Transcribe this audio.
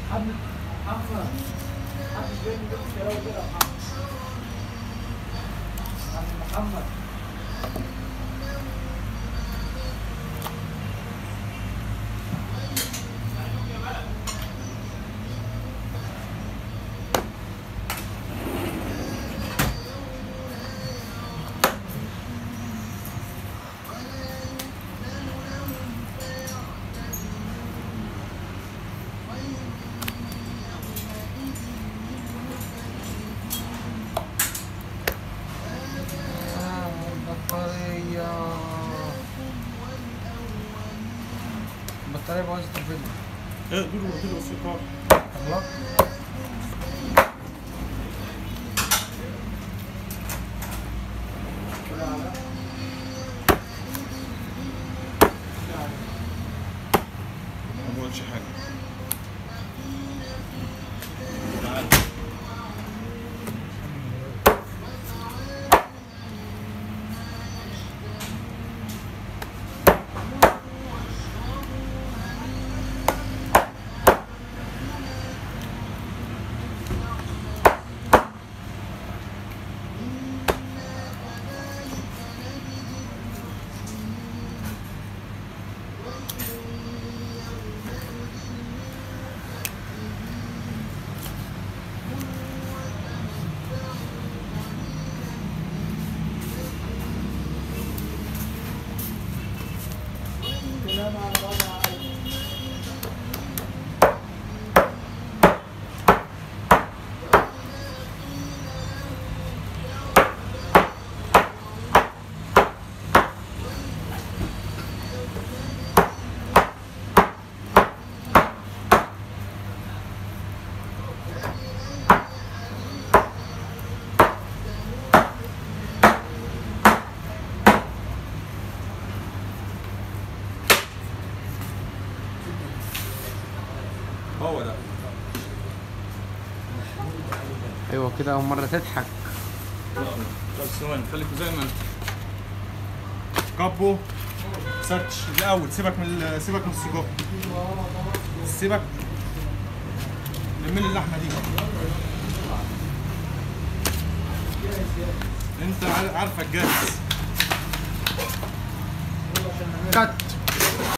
البطارية البطارية باظت في الفيديو ايه دول ودول موسيقار الله ما قلتش حاجه تعال هو ده ايوه كده اول مرة تضحك طب ثواني خليكوا زي ما انتوا كابو سيرش الاول سيبك من ال- سيبك من السجق سيبك لم لي اللحمه دي انت عار- عارفك جاهز كات